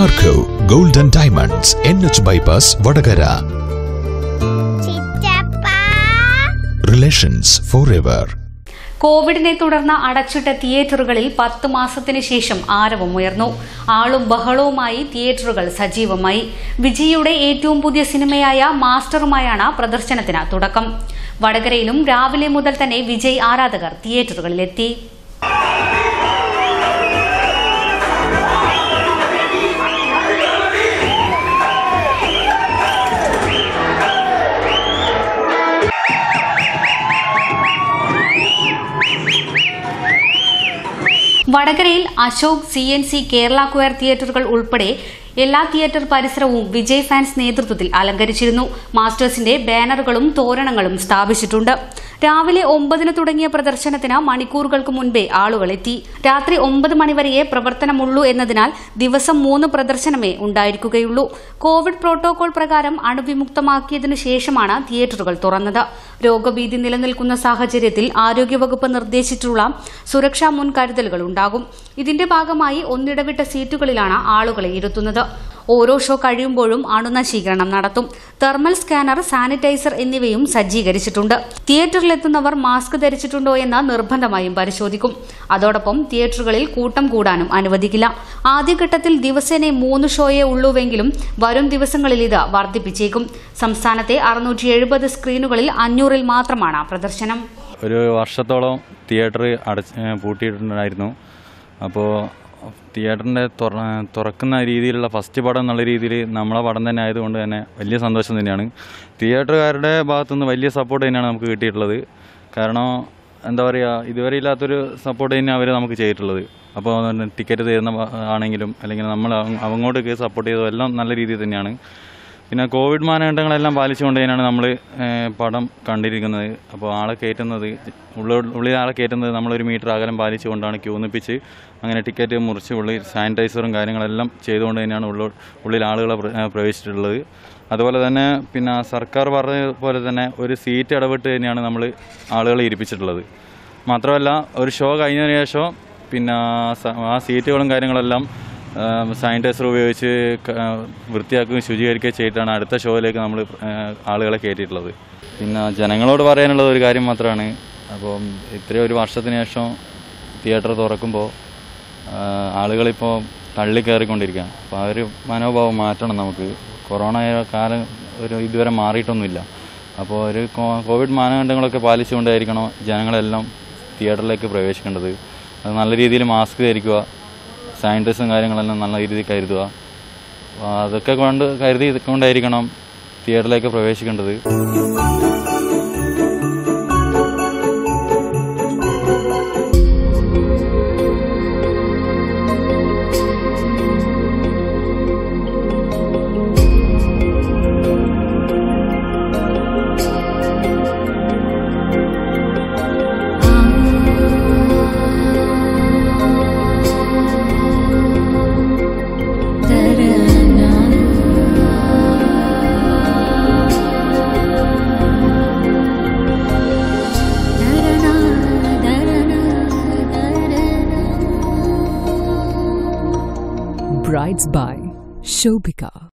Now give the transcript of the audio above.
Marco gold and diamonds N H bypass Vadakara ചിറ്റപ്പാ relations forever കോവിഡിനെ തുടർന്ന് അടച്ചിട്ട തിയേറ്ററുകളിൽ പത്ത് മാസത്തിന് ശേഷം ആരവം ഉയർന്നു ആളും ബഹളവുമായി തിയേറ്ററുകൾ സജീവമായി വിജയിയുടെ ഏറ്റവും പുതിയ സിനിമയായ മാസ്റ്ററുമായാണ് പ്രദർശനത്തിന് തുടക്കം വടകരയിലും രാവിലെ മുതൽ തന്നെ വിജയ് ആരാധകർ തിയേറ്ററുകളിലെത്തി വടകരയിൽ Ashok C N C Kerala ക്വയർ തിയേറ്ററുകൾ ഉൾപ്പെടെ എല്ലാ തിയേറ്റർ പരിസരവും വിജയ് ഫാൻസ് നേതൃത്വത്തിൽ അലങ്കരിച്ചിരുന്നു മാസ്റ്റേഴ്സിന്റെ ബാനറുകളും തോരണങ്ങളും സ്ഥാപിച്ചിട്ടുണ്ട് രാവിലെ ഒമ്പതിന് തുടങ്ങിയ പ്രദർശനത്തിന് മണിക്കൂറുകൾക്ക് മുൻപേ ആളുകൾ എത്തി രാത്രി ഒമ്പത് മണിവരെയേ പ്രവർത്തനമുള്ളൂ എന്നതിനാൽ ദിവസം മൂന്ന് പ്രദർശനമേ ഉണ്ടായിരിക്കുകയുള്ളൂ കോവിഡ് പ്രോട്ടോകോൾ പ്രകാരം അണുവിമുക്തമാക്കിയതിനു ശേഷമാണ് തിയേറ്ററുകൾ തുറന്നത് രോഗഭീതി നിലനിൽക്കുന്ന സാഹചര്യത്തിൽ ആരോഗ്യവകുപ്പ് നിർദ്ദേശിച്ചിട്ടുള്ള സുരക്ഷാ മുൻകരുതലുകൾ ഉണ്ടാകും ഇതിന്റെ ഭാഗമായി ഒന്നിടവിട്ട സീറ്റുകളിലാണ് ആളുകളെ ഇരുത്തുന്നത് ഓരോ ഷോ കഴിയുമ്പോഴും അണുനശീകരണം നടത്തും തെർമൽ സ്കാനർ സാനിറ്റൈസർ എന്നിവയും സജ്ജീകരിച്ചിട്ടുണ്ട് തിയേറ്ററിലെത്തുന്നവർ മാസ്ക് ധരിച്ചിട്ടുണ്ടോ എന്ന് നിർബന്ധമായും പരിശോധിക്കും അതോടൊപ്പം തിയേറ്ററുകളിൽ കൂട്ടം കൂടാനും അനുവദിക്കില്ല ആദ്യഘട്ടത്തിൽ ദിവസേന മൂന്ന് ഷോയേ ഉള്ളൂവെങ്കിലും വരും ദിവസങ്ങളിൽ ഇത് വർദ്ധിപ്പിച്ചേക്കും സംസ്ഥാനത്തെ അറുന്നൂറ്റി എഴുപത് സ്ക്രീനുകളിൽ അഞ്ഞൂറിൽ മാത്രമാണ് പ്രദർശനം ഒരു വർഷത്തോളം തിയേറ്റർ അടച്ച് ഏ, പൂട്ടിയിട്ടുണ്ടായിരുന്നു അപ്പോൾ തിയേറ്ററിൻ്റെ തുറക്കുന്ന രീതിയിലുള്ള ഫസ്റ്റ് പടം എന്നുള്ള രീതിയിൽ നമ്മളെ പടം തന്നെ ആയതുകൊണ്ട് തന്നെ വലിയ സന്തോഷം തന്നെയാണ് തിയേറ്ററുകാരുടെ ഭാഗത്തുനിന്ന് വലിയ സപ്പോർട്ട് തന്നെയാണ് നമുക്ക് കിട്ടിയിട്ടുള്ളത് കാരണം എന്താ പറയുക ഇതുവരെ ഇല്ലാത്തൊരു സപ്പോർട്ട് തന്നെ അവർ നമുക്ക് ചെയ്തിട്ടുള്ളത് അപ്പോൾ ടിക്കറ്റ് തരുന്ന ഭ- ആണെങ്കിലും അല്ലെങ്കിൽ നമ്മൾ അവ- അങ്ങോട്ടേക്ക് സപ്പോർട്ട് ചെയ്തതും എല്ലാം നല്ല രീതിയിൽ തന്നെയാണ് പിന്നെ കോവിഡ് മാനദണ്ഡങ്ങളെല്ലാം പാലിച്ചുകൊണ്ട് തന്നെയാണ് നമ്മൾ പടം കണ്ടിരിക്കുന്നത് അപ്പോൾ ആളെ കയറ്റുന്നത് ഉള്ളിൽ ഉള്ളിൽ ആളെ കയറ്റുന്നത് നമ്മളൊരു മീറ്റർ അകലം പാലിച്ചുകൊണ്ടാണ് ക്യൂ നിപ്പിച്ച് അങ്ങനെ ടിക്കറ്റ് മുറിച്ച് ഉള്ളിൽ സാനിറ്റൈസറും കാര്യങ്ങളെല്ലാം ചെയ്തുകൊണ്ട് തന്നെയാണ് ഉള്ളിൽ ഉള്ളിൽ ആളുകളെ പ്ര- ഏ, പ്രവേശിച്ചിട്ടുള്ളത് അതുപോലെ തന്നെ പിന്നെ സർക്കാർ പറഞ്ഞ പോലെ തന്നെ ഒരു സീറ്റ് ഇടവിട്ട് തന്നെയാണ് നമ്മൾ ആളുകളെ ഇരിപ്പിച്ചിട്ടുള്ളത് മാത്രമല്ല ഒരു ഷോ കഴിഞ്ഞതിന് ശേഷം പിന്നെ സ- ആ സീറ്റുകളും കാര്യങ്ങളെല്ലാം സാനിറ്റൈസർ ഉപയോഗിച്ച് ക- ആ, വൃത്തിയാക്കുകയും ശുചീകരിക്കുകയും ചെയ്തിട്ടാണ് അടുത്ത ഷോയിലേക്ക് നമ്മൾ ആളുകളെ കയറ്റിയിട്ടുള്ളത് പിന്നെ ജനങ്ങളോട് പറയാനുള്ളത് ഒരു കാര്യം മാത്രമാണ് അപ്പം ഇത്രയും ഒരു വർഷത്തിന് ശേഷം തിയേറ്റർ തുറക്കുമ്പോൾ ആളുകളിപ്പോൾ തള്ളി കയറിക്കൊണ്ടിരിക്കുകയാണ് അപ്പോൾ ആ ഒരു മനോഭാവം മാറ്റണം നമുക്ക് കൊറോണ കാലം ഒരു ഇതുവരെ മാറിയിട്ടൊന്നുമില്ല അപ്പോൾ ഒരു കോ- കോവിഡ് മാനദണ്ഡങ്ങളൊക്കെ പാലിച്ചുകൊണ്ടായിരിക്കണം ജനങ്ങളെല്ലാം തിയേറ്ററിലേക്ക് പ്രവേശിക്കേണ്ടത് അത് നല്ല രീതിയിൽ മാസ്ക് ധരിക്കുക സാനിറ്റൈസും കാര്യങ്ങളെല്ലാം നല്ല രീതിയിൽ കരുതുക അപ്പോൾ അതൊക്കെ കൊണ്ട് കരുതി കൊണ്ടായിരിക്കണം തിയേറ്ററിലേക്ക് പ്രവേശിക്കേണ്ടത് Brides by Shobika.